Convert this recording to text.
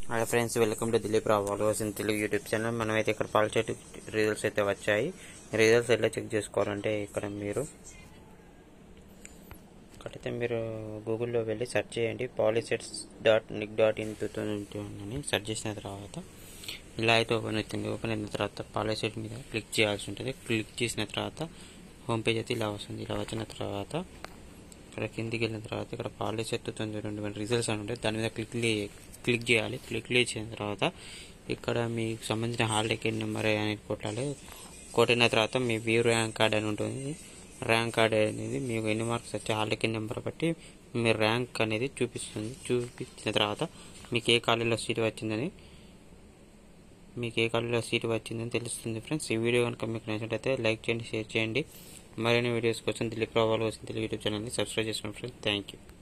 hi friends welcome to Dilip Rao వాల్వోసిన Telugu YouTube channel మనమైతే ఇక్కడ పాలిసెట్ రిజల్ట్స్ అయితే వచ్చాయి రిజల్ట్స్ ఎలా చెక్ చేసుకోవాలంటే ఇక్కడ మీరు ఇక్కడైతే మీరు గూగుల్లో వెళ్ళి సెర్చ్ చేయండి Polycets dot nic dot in two thousand అని సెర్చ్ చేసిన తర్వాత ఇలా అయితే ఓపెన్ అవుతుంది ఓపెన్ అయిన తర్వాత పాలిసెట్ మీద క్లిక్ చేయాల్సి ఉంటుంది క్లిక్ చేసిన తర్వాత హోమ్ పేజ్ అయితే ఇలా వస్తుంది ఇలా వచ్చిన తర్వాత ఇక్కడ కిందికి వెళ్ళిన తర్వాత ఇక్కడ Polycet two thousand twenty one results అని ఉంటుంది దాని మీద క్లిక్ క్లిక్ చేయాలి క్లిక్ చేసిన తర్వాత ఇక్కడ మీకు సంబంధించిన హాల్ టికెట్ నెంబర్ అనేది కొట్టాలి కొట్టిన తర్వాత మీ వ్యూ ర్యాంక్ కార్డ్ అని ఉంటుంది ర్యాంక్ కార్డ్ అనేది మీకు ఎన్ని మార్క్స్ వచ్చే హాల్ టికెట్ నెంబర్ బట్టి మీ ర్యాంక్ అనేది చూపిస్తుంది చూపించిన తర్వాత మీకు ఏ కాలేజీలో సీట్ వచ్చిందని మీకు ఏ కాలేజీలో సీట్ వచ్చిందని తెలుస్తుంది ఫ్రెండ్స్ ఈ వీడియో కనుక మీకు నచ్చినట్లయితే లైక్ చేయండి షేర్ చేయండి మరిన్ని వీడియోస్ కోసం దిలీప్ రావాలి వచ్చిన తెలుగు యూట్యూబ్ ఛానల్ని సబ్స్క్రైబ్ చేసుకోండి ఫ్రెండ్స్ థ్యాంక్ యూ